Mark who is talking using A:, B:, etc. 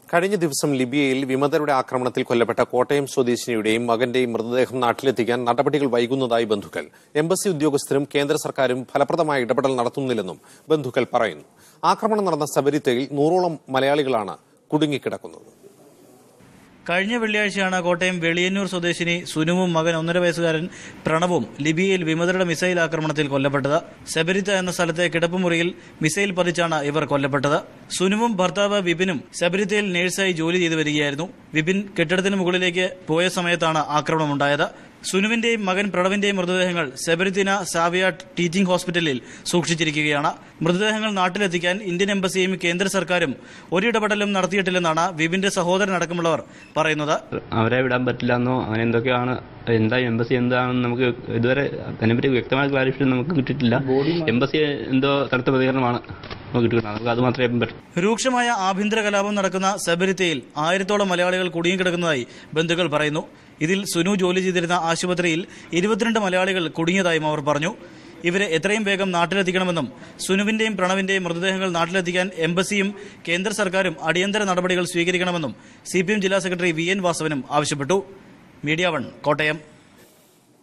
A: കഴിഞ്ഞ ദിവസം ലിബിയയിൽ വിമതരുടെ ആക്രമണത്തിൽ കൊല്ലപ്പെട്ട കോട്ടയം സ്വദേശിനിയുടെയും മകന്റെയും മൃതദേഹം നാട്ടിലെത്തിക്കാൻ നടപടികൾ വൈകുന്നതായി ബന്ധുക്കൾ എംബസി ഉദ്യോഗസ്ഥരും കേന്ദ്ര സർക്കാരും ഫലപ്രദമായ ഇടപെടൽ നടത്തുന്നില്ലെന്നും ബന്ധുക്കൾ പറയുന്നു ആക്രമണം നടന്ന സബരിത്തയിൽ നൂറോളം മലയാളികളാണ് കുടുങ്ങിക്കിടക്കുന്നത്
B: കഴിഞ്ഞ വെള്ളിയാഴ്ചയാണ് കോട്ടയം വെളിയന്നൂർ സ്വദേശിനി സുനുവും മകൻ ഒന്നര വയസ്സുകാരൻ പ്രണവും ലിബിയയിൽ വിമതരുടെ മിസൈൽ ആക്രമണത്തിൽ കൊല്ലപ്പെട്ടത് സെബരിത്ത എന്ന സ്ഥലത്തെ കിടപ്പുമുറിയിൽ മിസൈൽ പതിച്ചാണ് ഇവർ കൊല്ലപ്പെട്ടത് സുനുവും ഭർത്താവ് വിപിനും സെബരിത്തയിൽ നഴ്സായി ജോലി ചെയ്തു വരികയായിരുന്നു വിപിൻ കെട്ടിടത്തിന് മുകളിലേക്ക് പോയ സമയത്താണ് ആക്രമണമുണ്ടായത് സുനുവിന്റെയും മകൻ പ്രണവിന്റെയും മൃതദേഹങ്ങൾ സെബരിത്തിന സാവിയ ടീച്ചിംഗ് ഹോസ്പിറ്റലിൽ സൂക്ഷിച്ചിരിക്കുകയാണ് മൃതദേഹങ്ങൾ നാട്ടിലെത്തിക്കാൻ ഇന്ത്യൻ എംബസിയും കേന്ദ്ര സർക്കാരും ഒരിടപെടലും നടത്തിയിട്ടില്ലെന്നാണ് വിപിന്റെ സഹോദരൻ അടക്കമുള്ളവർ പറയുന്നത്
C: അവരെ വിടാൻ പറ്റില്ല എന്നോ അങ്ങനെ എന്തൊക്കെയാണ് എന്താ എംബസി എന്താണെന്ന് നമുക്ക് ഇതുവരെ അതിനെപ്പറ്റി വ്യക്തമായ ക്ലാരിഫിക്കേഷൻ നമുക്ക് കിട്ടിയിട്ടില്ല എംബസി എന്തോ തടുത്ത പ്രതികരണമാണ് നമുക്ക് കിട്ടുന്നത് നമുക്ക് അത് മാത്രമേ പറ്റൂ
B: രൂക്ഷമായ ആഭ്യന്തര കലാപം നടക്കുന്ന സെബരിത്തയിൽ ആയിരത്തോളം മലയാളികൾ കുടുങ്ങിക്കിടക്കുന്നതായി ബന്ധുക്കൾ പറയുന്നു ഇതിൽ സുനു ജോലി ചെയ്തിരുന്ന ആശുപത്രിയിൽ ഇരുപത്തിരണ്ട് മലയാളികൾ കുടുങ്ങിയതായും അവർ പറഞ്ഞു ഇവരെ എത്രയും വേഗം നാട്ടിലെത്തിക്കണമെന്നും സുനുവിന്റെയും പ്രണവിന്റെയും മൃതദേഹങ്ങൾ നാട്ടിലെത്തിക്കാൻ എംബസിയും കേന്ദ്ര സർക്കാരും അടിയന്തര നടപടികൾ സ്വീകരിക്കണമെന്നും സി ജില്ലാ സെക്രട്ടറി വി എൻ വാസവനും ആവശ്യപ്പെട്ടു മീഡിയ വൺ കോട്ടയം